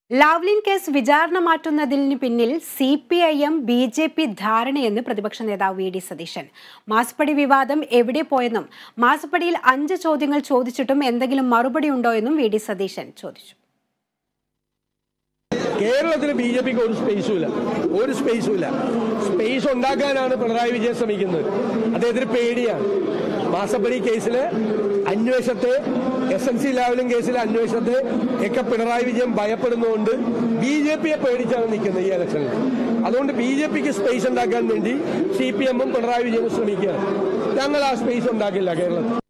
Lavalin case വിചാരണ മാറ്റുന്നതിന് പിന്നിൽ C P I M B J P ധാരണയെന്ന് പ്രതിപക്ഷ നേതാവ് വി ഡി സതീശൻ മാസപ്പടി വിവാദം എവിടെ പോയെന്നും മാസപ്പടിയിൽ അഞ്ച് ചോദ്യങ്ങൾ ചോദിച്ചിട്ടും എന്തെങ്കിലും മറുപടി ഉണ്ടോ എന്നും വി ഡി സതീശൻ ചോദിച്ചു കേരളത്തിൽ ബി ജെ പിക്ക് ഒരു സ്പേസും ഇല്ല ഒരു സ്പേസും ഇല്ല സ്പേസ് ഉണ്ടാക്കാനാണ് പിണറായി വിജയൻ ശ്രമിക്കുന്നത് അദ്ദേഹത്തിന് പേടിയാണ് മാസപ്പടി കേസിലെ അന്വേഷണത്തെ എസ് എൻ സി ലാവലിംഗ് കേസിലെ അന്വേഷണത്തെ ഒക്കെ പിണറായി വിജയൻ ഭയപ്പെടുന്നതുകൊണ്ട് ബി ജെ പിയെ പേടിച്ചാണ് നിൽക്കുന്നത് ഈ ഇലക്ഷനിൽ അതുകൊണ്ട് ബി ജെ പിക്ക് സ്പേസ് ഉണ്ടാക്കാൻ വേണ്ടി സി പി എമ്മും പിണറായി വിജയനും ശ്രമിക്കുകയാണ് ഞങ്ങൾ ആ സ്പേസ് ഉണ്ടാക്കില്ല കേരളത്തിൽ